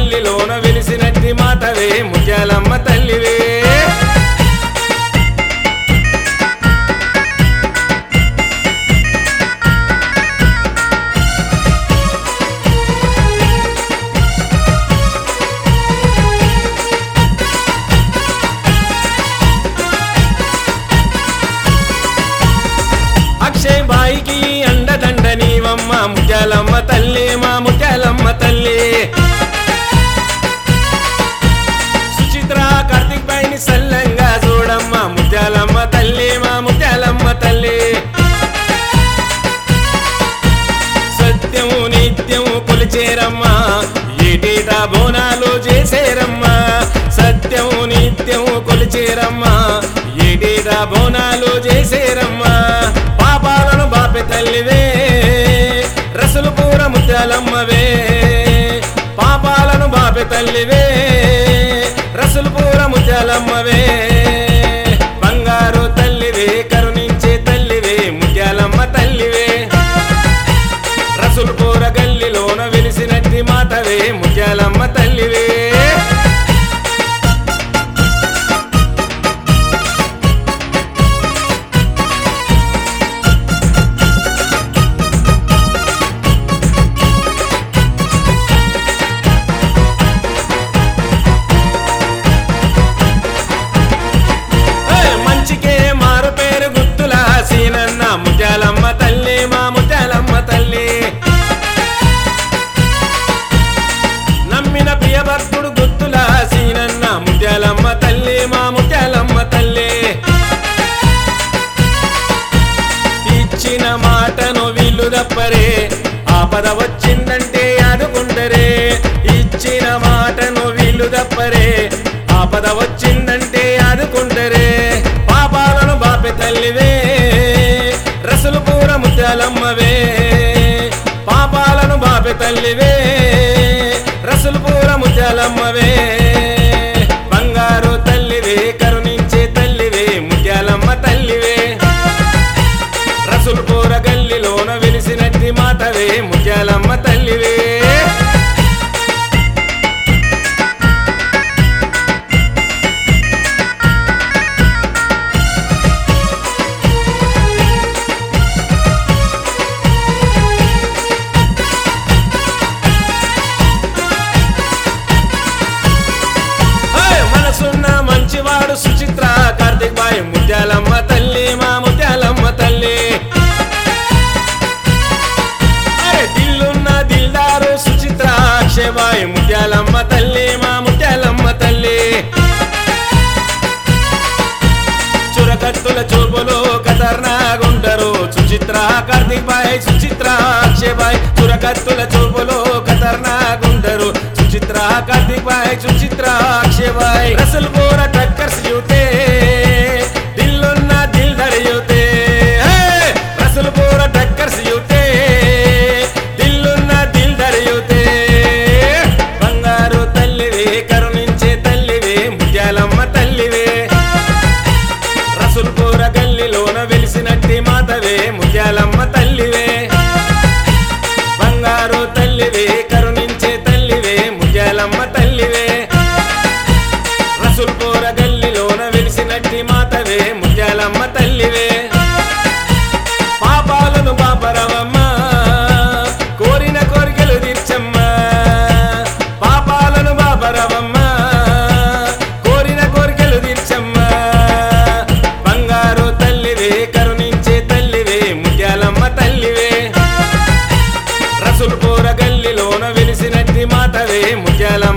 గల్లిలోన వెలిసినట్టి మాతవే ముత్యాలమ్మ తల్లివే అక్షయ్ బాయికి అండదండ నీవమ్మ ముత్యాలమ్మ తల్లి మా ముత్యాలమ్మ తల్లి సుచిత్ర కార్తిక్ బాయిని సల్లంగా చూడమ్మ ముత్యాలమ్మ తల్లి మా ముత్యాలమ్మ తల్లి సత్యము నిత్యము కొలిచేరమ్మా ఏటేటా బోనాలు చేసేరమ్మా సత్యము నిత్యము కొలిచేరమ్మా ఏటేటా బోనాలు చేసేరమ్మా పాపాలను బాపే తల్లివే రసలు పూర ముత్యాలమ్మవే పాపాలను బాపే తల్లివే రసలు పూర ముత్యాలమ్మవే బంగారు తల్లివే కరుణించే తల్లివే ముత్యాలమ్మ తల్లివే రసులు పూర గల్లిలోన వెలిసినట్టి మాతవే ముత్యాలమ్మ తల్లివే ఏయ్, మంచికే మారు పేరు గుర్తుల సీనన్న ముత్యాలమ్మ తల్లి మా ముత్యాలమ్మ తల్లి నమ్మిన ప్రియ భక్తుడు గుర్తుల సీనన్న ముత్యాలమ్మ తల్లి మా ముత్యాలమ్మ తల్లి ఇచ్చిన మాటను వీళ్ళు తప్పరే ఆపద వచ్చిందంటే ఆదుకుంటరే ఇచ్చిన మాటను వీళ్ళు తప్పరే ఆపద వచ్చిందంటే ఆదుకుంటరే పాపాలను బాపే తల్లివే రసలు పూర ముత్యాలమ్మవే పాపాలను బాపే తల్లివే రసలు పూర ముత్యాలమ్మవే బంగారు తల్లివే కరుణించే తల్లివే ముత్యాలమ్మ తల్లివే రసులు పూర గల్లిలోన వెలిసినట్టి మాతవే ముత్యాలమ్మ తల్లివే ఏయ్! మనసున్న మంచివాడు సుచిత్ర కార్తిక్ బాయ్ ముత్యాలమ్మ తల్లి మా ముత్యాలమ్మ తల్లి అరే దిల్లున్న దిల్దారు సుచిత్ర అక్షయ్ బాయ్ ముత్యాలమ్మ తల్లి మా ముత్యాలమ్మ తల్లి చురకత్తుల చూపులు కతర్నాగుంటరు సుచిత్ర కార్తిక్ బాయ్ సుచిత్ర అక్షయ్ బాయ్ చురకత్తుల చూపులు కతర్నాగుంటరు సుచిత్ర కార్తిక్ బాయ్ సుచిత్ర అక్షయ్ బాయ్ రసల్ పూర టక్కర్స్ యూతే దిల్లున్న దిల్ ధరియుతే రసల్ పూర టక్కర్స్ యూతే దిల్లున్న దిల్ ధరియుతే బంగారు తల్లివే కరుణించే తల్లివే ముత్యాలమ్మ తల్లివే రసుల్పూర గల్లిలోన వెలిసినట్టి మాతవే ముత్యాలమ్మ తల్లివే బంగారు తల్లివే కరుణించే తల్లివే ముత్యాలమ్మ తల్లివే రసుల్పూర గల్లిలోన వెలిసినట్టి మాతవే ముత్యాలమ్మ తల్లివే పాపాలను పాపరవమ్మ కోరిన కోరికలు తీర్చమ్మా పాపాలను బాపరవమ్మ కోరిన కోరికలు తీర్చమ్మా బంగారు తల్లివే కరుణించే తల్లివే ముత్యాలమ్మ తల్లివే రసులు పూర గల్లిలోన వెలిసినట్టి మాతవే ముత్యాల